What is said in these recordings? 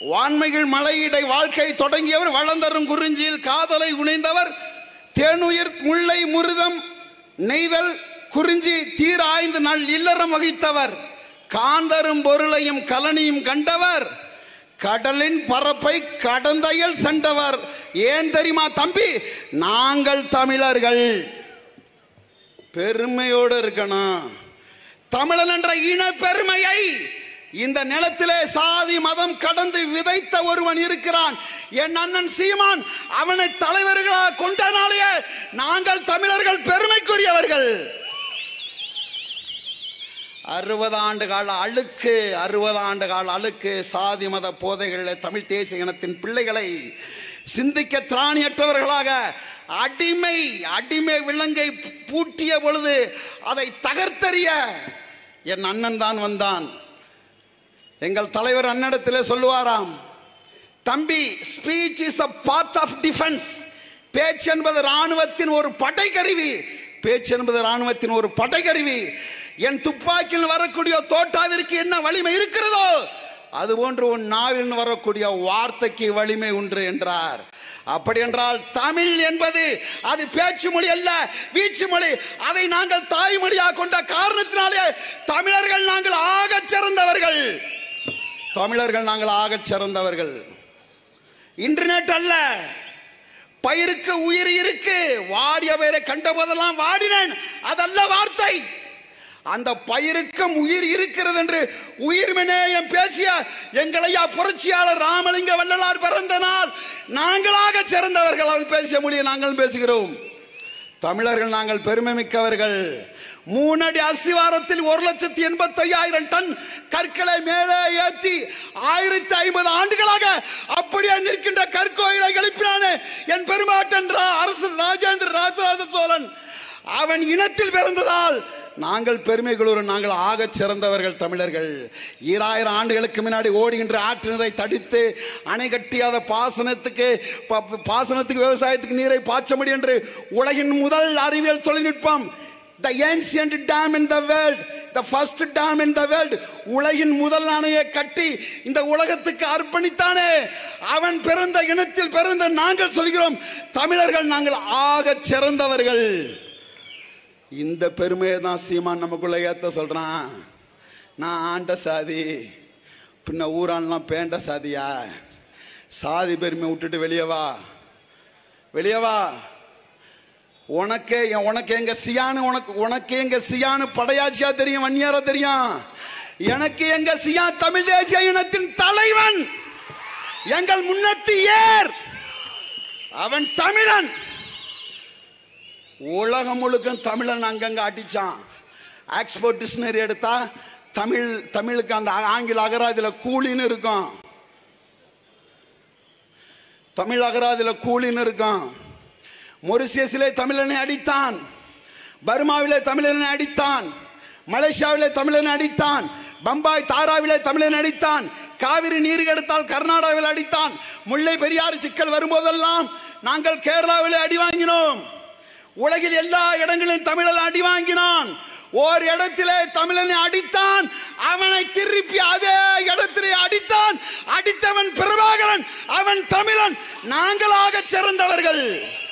வான்மைகள் மலையிடை வாழ்க்கை தொடங்கியவர் வளர்ந்தரும் குறிஞ்சியில் காதலை உணைந்தவர் தேனுயிர் முல்லை முருதம் நெய்தல் குறிஞ்சி தீர ஆய்ந்து நாள் இல்லறம் வகித்தவர் காந்தரும் பொருளையும் கலனியும் கண்டவர் கடலின் பரப்பை கடந்தையில் சென்றவர் ஏன் தெரியுமா தம்பி நாங்கள் தமிழர்கள் பெருமையோடு இருக்கணும் தமிழன் என்ற இன பெருமையை இந்த நிலத்திலே சாதி மதம் கடந்து விதைத்த ஒருவன் இருக்கிறான் என் அண்ணன் சீமான் அவனை தலைவர்களாக கொண்டனாலேயே நாங்கள் தமிழர்கள் பெருமைக்குரியவர்கள் அறுபது ஆண்டு கால அழுக்கு அறுபது ஆண்டு கால அழுக்கு சாதி மத போதைகளில் தமிழ் தேசிய இனத்தின் பிள்ளைகளை சிந்திக்க திராணியற்றவர்களாக அடிமை அடிமை விலங்கை பூட்டிய பொழுது அதை தகர்த்தறிய என் அண்ணன் தான் வந்தான் எங்கள் தலைவர் அண்ணனிடத்தில் சொல்லுவாராம் தம்பி speech is a part of defence பேச்சு என்பது ராணுவத்தின் ஒரு படைக்கருவி பேச்சு என்பது ராணுவத்தின் ஒரு படைக்கருவி என் துப்பாக்கியில் வரக்கூடிய தோட்டாவிற்கு என்ன வலிமை இருக்கிறதோ அதுபோன்று உன் நாவில் வரக்கூடிய வார்த்தைக்கு வலிமை உண்டு என்றார் அப்படி என்றால் தமிழ் என்பது அது பேச்சு மொழி அல்ல வீச்சு மொழி அதை நாங்கள் தாய்மொழியாக கொண்ட காரணத்தினாலே தமிழர்கள் நாங்கள் ஆகச் சிறந்தவர்கள் தமிழர்கள் நாங்கள் ஆகச் சிறந்தவர்கள் இன்டர்நெட் அல்ல பயிருக்கு உயிர் இருக்கு வாடிய பயிரை கண்ட போதெல்லாம் வாடினேன் அதல்ல வார்த்தை அந்த பயிருக்கும் உயிர் இருக்கிறது என்று உயிர் வினயம் பேசிய எங்களையா புரட்சியாளர் ராமலிங்க வள்ளலார் பிறந்த நாள் நாங்களாக சிறந்தவர்கள் அவள் பேசிய மொழியை நாங்கள் பேசுகிறோம் தமிழர்கள் நாங்கள் பெருமை மிக்கவர்கள் மூணடி அஸ்திவாரத்தில் ஒரு லட்சத்தி எண்பத்தி ஐயாயிரம் டன் கற்களை மேலே ஏற்றி ஆயிரத்தி ஐம்பது ஆண்டுகளாக அப்படியே நிற்கின்ற கற்கோயிலை எழுப்பினானே என் பெருமாட்டன் ரா- அரசு ராஜேந்திர ராஜராஜ சோழன் அவன் இனத்தில் பிறந்ததால் நாங்கள் பெருமை குழுவர் நாங்கள் ஆகச் சிறந்தவர்கள் தமிழர்கள் ஈராயிரம் ஆண்டுகளுக்கு முன்னாடி ஓடுகின்ற ஆற்று நீரை தடித்து அணை கட்டியாத பாசனத்துக்கு ப- பாசனத்துக்கு விவசாயத்துக்கு நீரை பாய்ச்ச முடியும் என்று உலகின் முதல் அறிவியல் தொழில்நுட்பம் the ancient dam in the world the first dam in the world உலகின் முதல் அணையை கட்டி இந்த உலகத்துக்கு அர்ப்பணித்தானே அவன் பிறந்த இனத்தில் பிறந்த நாங்கள் சொல்கிறோம் தமிழர்கள் நாங்கள் ஆகச் சிறந்தவர்கள் இந்த பெருமையை தான் சீமான் நமக்குள்ள ஏத்த சொல்றான் நான் ஆண்ட சாதி பின்ன ஊரான்லாம் பேண்ட சாதியா சாதி பெருமை விட்டுட்டு வெளியே வா வெளியே வா உனக்கே உனக்கு எங்க சியானு உனக்கு உனக்கு எங்க சியானு படையாச்சியா தெரியும் வன்னியாரா தெரியும் எனக்கு எங்க சியா தமிழ் தேசிய இனத்தின் தலைவன் எங்கள் முன்னத்தி ஏர் அவன் தமிழன் உலகம் முழுக்க தமிழன் அங்கங்க அடிச்சான் ஆக்ஸ்போர்ட் டிக்ஷனரி எடுத்தா தமிழ் தமிழுக்கு அந்த ஆங்கில அகராதியில் கூலின்னு இருக்கும் தமிழ் அகராதியில் கூலின்னு இருக்கும் மொரிசியஸிலே தமிழனை அடித்தான் பர்மாவிலே தமிழனை அடித்தான் மலேசியாவிலே தமிழனை அடித்தான் பம்பாய் தாராவிலே தமிழனை அடித்தான் காவிரி நீர் எடுத்தால் கர்நாடகாவில் அடித்தான் முல்லை பெரியாறு சிக்கல் வரும்போதெல்லாம் நாங்கள் கேரளாவிலே அடி வாங்கினோம் உலகில் எல்லா இடங்களிலும் தமிழன் அடி வாங்கினான் ஓர் இடத்திலே தமிழனை அடித்தான் அவனை திருப்பி அதே இடத்திலே அடித்தான் அடித்தவன் பிரபாகரன் அவன் தமிழன் நாங்களாக சிறந்தவர்கள்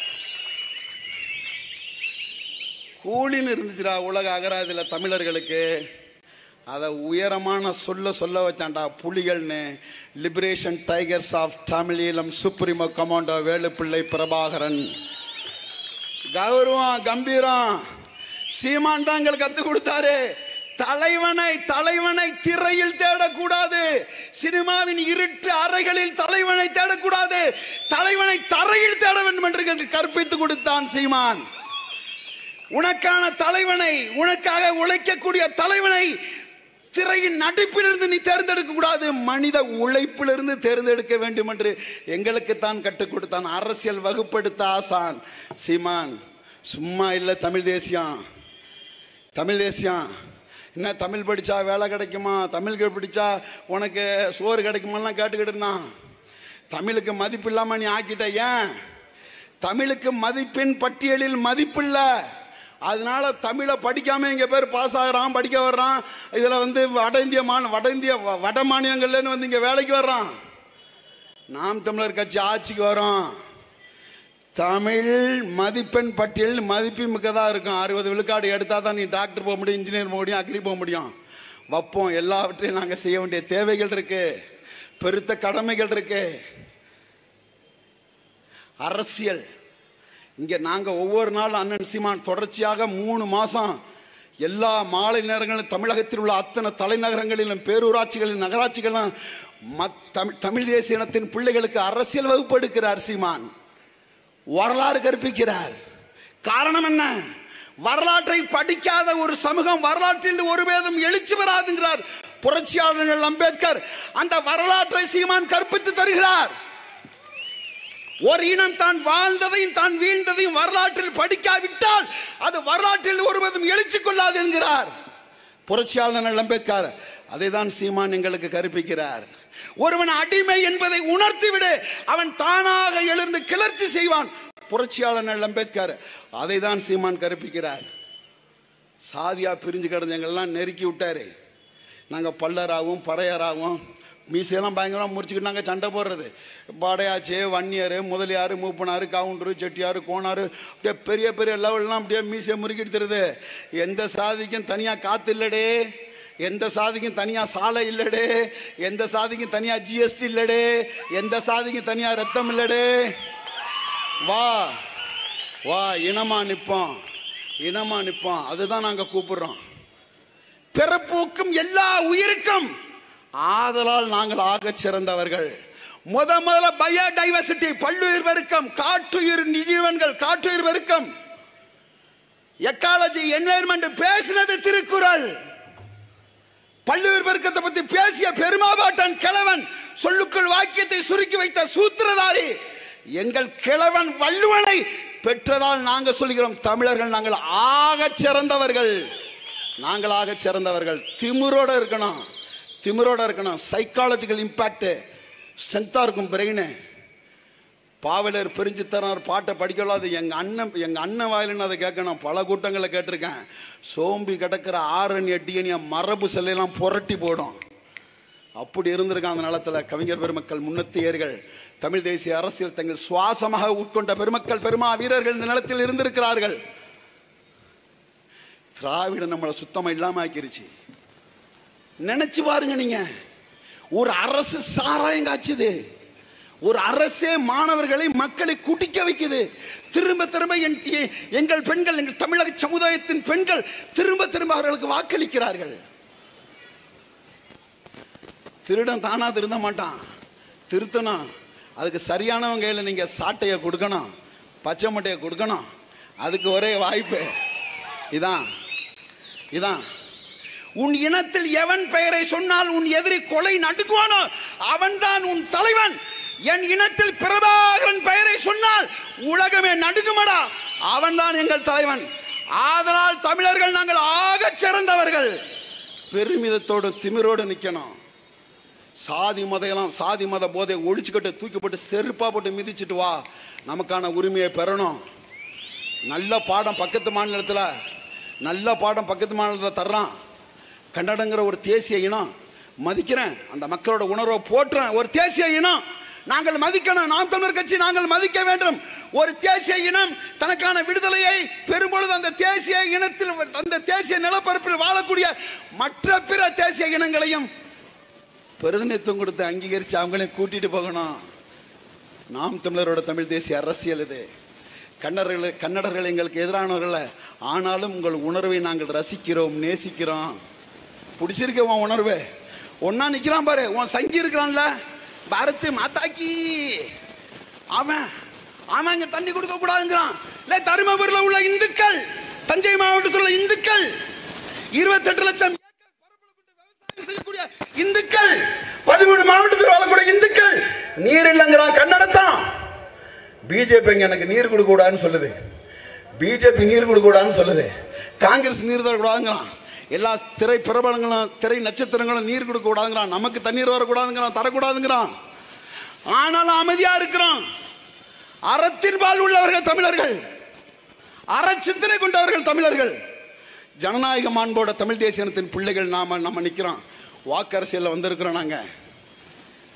கூலின்னு இருந்துச்சுடா உலக அகராதில தமிழர்களுக்கு அதை உயரமான சொல்ல சொல்ல வச்சான்டா புலிகள்னு liberation tigers of Tamil Eelam supremo commando Velupillai Prabhakaran கௌரவம் கம்பீரம் சீமான் தான் எங்களுக்கு கத்து கொடுத்தாரு தலைவனை தலைவனை திரையில் தேடக்கூடாது சினிமாவின் இருட்டு அறைகளில் தலைவனை தேடக்கூடாது தலைவனை தரையில் தேட வேண்டும் என்று எங்களுக்கு கற்பித்து கொடுத்தான் சீமான் உனக்கான தலைவனை உனக்காக உழைக்கக்கூடிய தலைவனை திரையின் நடிப்பிலிருந்து நீ தேர்ந்தெடுக்க கூடாது மனித உழைப்பிலிருந்து தேர்ந்தெடுக்க வேண்டும் என்று எங்களுக்கு தான் கற்றுக் கொடுத்தான் அரசியல் வகுப்படுத்த ஆசான் சீமான் சும்மா இல்லை தமிழ் தேசியம் தமிழ் தேசியம் என்ன தமிழ் படிச்சா வேலை கிடைக்குமா தமிழ் படிச்சா உனக்கு சோறு கிடைக்குமாலாம் கேட்டுக்கிட்டு இருந்தான் தமிழுக்கு மதிப்பு இல்லாம நீ ஆக்கிட்ட ஏன் தமிழுக்கு மதிப்பின் பட்டியலில் மதிப்பில்லை அதனால தமிழை படிக்காம இங்க பேர் பாஸ் ஆகுறான் படிக்க வர்றான் இதுல வந்து வட இந்திய மாநில வட இந்திய வ- வட மாநிலங்கள்ல வந்து இங்க வேலைக்கு வர்றான் நாம் தமிழர் கட்சி ஆட்சிக்கு வரும் தமிழ் மதிப்பெண் பட்டியல் மதிப்பு மிக்கதாக இருக்கும் அறுபது விழுக்காடு எடுத்தால் தான் நீ டாக்டர் போக முடியும் இன்ஜினியர் போக முடியும் அக்ரி போக முடியும் வைப்போம் எல்லாவற்றையும் நாங்கள் செய்ய வேண்டிய தேவைகள் இருக்கு பெருத்த கடமைகள் இருக்கு அரசியல் இங்கே நாங்கள் ஒவ்வொரு நாள் அண்ணன் சீமான் தொடர்ச்சியாக மூணு மாதம் எல்லா மாலை நேரங்களிலும் தமிழகத்தில் உள்ள அத்தனை தலைநகரங்களிலும் பேரூராட்சிகளிலும் நகராட்சிகளிலும் மத் தமிழ் தமிழ் தேசிய இனத்தின் பிள்ளைகளுக்கு அரசியல் வகுப்பு எடுக்கிறார் சீமான் வரலாறு கற்பிக்கிறார் காரணம் என்ன வரலாற்றை படிக்காத ஒரு சமூகம் வரலாற்றில் ஒரு வேதம் எழுச்சி வராதுங்கிறார் புரட்சியாளர்கள் அம்பேத்கர் அந்த வரலாற்றை சீமான் கற்பித்து தருகிறார் ஒரு இனம் தான் வாழ்ந்ததையும் தான் வீழ்ந்ததையும் வரலாற்றில் படிக்காவிட்டால் அது வரலாற்றில் ஒருவதும் எழுச்சி கொள்ளாது என்கிறார் புரட்சியாளர் அம்பேத்கர் அதை தான் சீமான் எங்களுக்கு கற்பிக்கிறார் ஒருவன் அடிமை என்பதை உணர்த்திவிடு அவன் தானாக எழுந்து கிளர்ச்சி செய்வான் புரட்சியாளர் அம்பேத்கர் அதை தான் சீமான் கற்பிக்கிறார் சாதியா பிரிஞ்சு கிடந்த எங்கெல்லாம் நெருக்கி விட்டாரு நாங்கள் பல்லராகவும் பறையராகவும் மீசையெல்லாம் பயங்கரமாக முடிச்சுக்கிட்டு நாங்கள் சண்டை போடுறது பாடையாச்சு வன்னியர் முதலியார் மூப்பனார் கவுண்டரு செட்டியார் கோனார் அப்படியே பெரிய பெரிய லெவல்லாம் அப்படியே மீசையை முறுக்கிட்டு தருது எந்த சாதிக்கும் தனியாக காற்று இல்லடே எந்த சாதிக்கும் தனியாக சாலை இல்லடே எந்த சாதிக்கும் தனியாக ஜிஎஸ்டி இல்லடே எந்த சாதிக்கும் தனியாக ரத்தம் இல்லடே வா வா இனமா நிற்போம் இனமா நிற்போம் அதுதான் நாங்கள் கூப்பிடுறோம் பிறப்போக்கும் எல்லா உயிருக்கும் ஆதலால் நாங்கள் ஆகச் சிறந்தவர்கள் முத முதல்ல பயோடைவர்சிட்டி பல்லுயிர் பெருக்கம் காட்டுயிர் ஜீவன்கள் காட்டுயிர் பெருக்கம் எக்காலஜி என்வைரன்மெண்ட் பேசினது திருக்குறள் பல்லுயிர் பெருக்கத்தை பத்தி பேசிய பெருமாபாட்டன் கிழவன் சொல்லுக்குள் வாக்கியத்தை சுருக்கி வைத்த சூத்திரதாரி எங்கள் கிழவன் வள்ளுவனை பெற்றதால் நாங்கள் சொல்கிறோம் தமிழர்கள் நாங்கள் ஆகச் சிறந்தவர்கள் நாங்கள் ஆகச் சிறந்தவர்கள் திமிரோட இருக்கணும் திமிரோட இருக்கணும் சைக்காலஜிக்கல் இம்பேக்ட் ஸ்ட்ரென்த்தாக இருக்கும் பிரெயினு பாவலர் பிரிஞ்சு தரார் பாட்டை படிக்கலாம் அது எங்கள் அண்ணன் எங்கள் அண்ணன் வாயிலுன்னு அதை கேட்கணும் பல கூட்டங்களில் கேட்டிருக்கேன் சோம்பி கிடக்கிற ஆறன் எட்டியனிய மரபு செல்லையெல்லாம் புரட்டி போடும் அப்படி இருந்திருக்கான் அந்த நிலத்தில் கவிஞர் பெருமக்கள் முன்னத்தியர்கள் தமிழ் தேசிய அரசியல் தங்கள் சுவாசமாக உட்கொண்ட பெருமக்கள் பெருமா வீரர்கள் இந்த நிலத்தில் இருந்திருக்கிறார்கள் திராவிடம் நம்மளை சுத்தமாக இல்லாமல் ஆக்கிருச்சு நினைச்சு பாருங்க நீங்க ஒரு அரசு சாராயம் காய்ச்சுது ஒரு அரசே மாணவர்களை மக்களை குடிக்க வைக்குது திரும்ப திரும்ப என் எங்கள் பெண்கள் எங்கள் தமிழக சமுதாயத்தின் பெண்கள் திரும்ப திரும்ப அவர்களுக்கு வாக்களிக்கிறார்கள் திருடன் தானா திருந்த மாட்டான் திருத்தணும் அதுக்கு சரியானவங்க கையில் நீங்க சாட்டையை கொடுக்கணும் பச்சை மட்டையை கொடுக்கணும் அதுக்கு ஒரே வாய்ப்பு இதான் இதான் உன் இனத்தில் எவன் பெயரை சொன்னால் உன் எதிரி கொலை நடுக்குவானோ அவன்தான் உன் தலைவன் என் இனத்தில் பிரபாகரன் பெயரை சொன்னால் உலகமே நடுங்குமடா அவன்தான் எங்கள் தலைவன் ஆதலால் தமிழர்கள் நாங்கள் ஆகச் சிறந்தவர்கள் பெருமிதத்தோடு திமிரோடு நிக்கணும் சாதி மதையெல்லாம் சாதி மத போதை ஒழிச்சுக்கிட்டு தூக்கி போட்டு செருப்பா போட்டு மிதிச்சிட்டு வா நமக்கான உரிமையை பெறணும் நல்ல பாடம் பக்கத்து மாநிலத்தில் நல்ல பாடம் பக்கத்து மாநிலத்தில் தர்றான் கன்னடங்கிற ஒரு தேசிய இனம் மதிக்கிறேன் அந்த மக்களோட உணர்வை போற்றுறேன் ஒரு தேசிய இனம் நாங்கள் மதிக்கணும் நாம் தமிழர் கட்சி நாங்கள் மதிக்க வேண்டும் ஒரு தேசிய இனம் தனக்கான விடுதலையை பெறும்பொழுது அந்த தேசிய இனத்தில் அந்த தேசிய நிலப்பரப்பில் வாழக்கூடிய மற்ற பிற தேசிய இனங்களையும் பிரதிநிதித்துவம் கொடுத்து அங்கீகரித்து அவங்களையும் கூட்டிட்டு போகணும் நாம் தமிழரோட தமிழ் தேசிய அரசியல் இது கன்னடர்கள் கன்னடர்கள் எங்களுக்கு எதிரானவர்கள் ஆனாலும் உங்கள் உணர்வை நாங்கள் ரசிக்கிறோம் நேசிக்கிறோம் பிடிச்சிருக்க உன் உணர்வு ஒன்னா நிக்கிறான் பாரு உன் சங்கி இருக்கிறான்ல பாரத் மாதாக்கி அவன் அவன் இங்க தண்ணி கொடுக்க கூடாதுங்கிறான் இல்ல தருமபுரியில் உள்ள இந்துக்கள் தஞ்சை மாவட்டத்தில் உள்ள இந்துக்கள் இருபத்தெட்டு லட்சம் ஏக்கர் பரப்பளவு கொண்ட விவசாயம் செய்யக்கூடிய இந்துக்கள் பதிமூணு மாவட்டத்தில் வாழக்கூடிய இந்துக்கள் நீர் இல்லைங்கிறான் கன்னடத்தான் பிஜேபி எனக்கு நீர் கொடுக்க கூடாதுன்னு சொல்லுது பிஜேபி நீர் கொடுக்க கூடாதுன்னு சொல்லுது காங்கிரஸ் நீர் தரக்கூடாதுங்கிறான் எல்லா திரை பிரபலங்களும் திரை நட்சத்திரங்களும் நீர் கொடுக்க கூடாதுங்கிறான் நமக்கு தண்ணீர் வரக்கூடாதுங்கிறான் தரக்கூடாதுங்கிறான் ஆனாலும் அமைதியா இருக்கிறோம் அறத்தின் பால் உள்ளவர்கள் தமிழர்கள் அற சிந்தனை கொண்டவர்கள் தமிழர்கள் ஜனநாயக மாண்போட தமிழ் தேசியத்தின் பிள்ளைகள் நாம நம்ம நிக்கிறோம் வாக்கு அரசியல்ல வந்திருக்கிறோம் நாங்க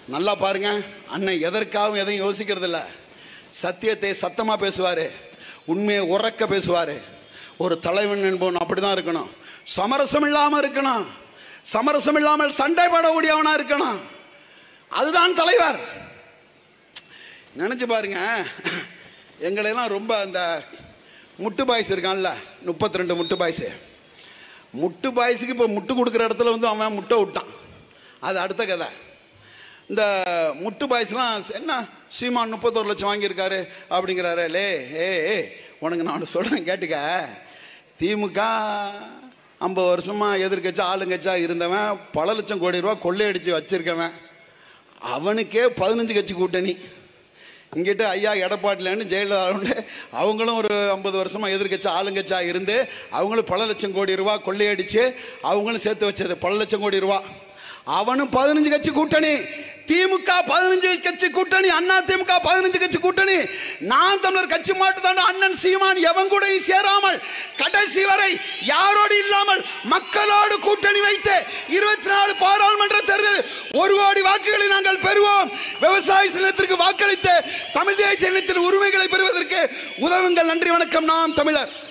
நல்லா பாருங்க அண்ணன் எதற்காகவும் எதையும் யோசிக்கிறது இல்ல சத்தியத்தை சத்தமா பேசுவாரு உண்மையை உறக்க பேசுவாரு ஒரு தலைவன் என்பவன் அப்படிதான் இருக்கணும் சமரசம் இல்லாம இருக்கணும் சமரசம் இல்லாமல் சண்டை போடக்கூடியவனா இருக்கணும் அதுதான் தலைவர் நினைச்சு பாருங்க எங்களெல்லாம் ரொம்ப அந்த முட்டு பாய்ஸ் இருக்கான்ல முப்பத்தி ரெண்டு முட்டு பாய்ஸு முட்டு பாய்ஸுக்கு இப்போ முட்டு கொடுக்குற இடத்துல வந்து அவன் முட்டை விட்டான் அது அடுத்த கதை இந்த முட்டு பாய்ஸ்லாம் என்ன சீமான் முப்பத்தோரு லட்சம் வாங்கியிருக்காரு அப்படிங்கிறாரு லே ஏ ஏ உனக்கு நான் ஒன்று சொல்கிறேன் கேட்டுக்க திமுக ஐம்பது வருஷமா எதிர்க்கட்சா ஆளுங்கட்சா இருந்தவன் பல லட்சம் கோடி ரூபா கொள்ளையடிச்சு வச்சிருக்கவன் அவனுக்கே பதினஞ்சு கட்சி கூட்டணி இங்கிட்ட ஐயா எடப்பாடியிலன்னு ஜெயலலிதா உண்டு அவங்களும் ஒரு ஐம்பது வருஷமா எதிர்க்கட்சி ஆளுங்கட்சா இருந்து அவங்களும் பல லட்சம் கோடி ரூபா கொள்ளையடிச்சு அவங்களும் சேர்த்து வச்சது பல லட்சம் கோடி ரூபா அவனும் பதினஞ்சு கட்சி கூட்டணி திமுக பதினஞ்சு கட்சி கூட்டணி அண்ணா திமுக பதினஞ்சு கட்சி கூட்டணி நான் தமிழர் கட்சி மாட்டுதான் அண்ணன் சீமான் எவன் கூடயும் சேராமல் கடைசி வரை யாரோடு இல்லாமல் மக்களோடு கூட்டணி வைத்து இருபத்தி நாலு பாராளுமன்ற தேர்தல் ஒரு கோடி வாக்குகளை நாங்கள் பெறுவோம் விவசாய சின்னத்திற்கு வாக்களித்து தமிழ் தேசிய இனத்தின் உரிமைகளை பெறுவதற்கு உதவுங்கள் நன்றி வணக்கம் நாம் தமிழர்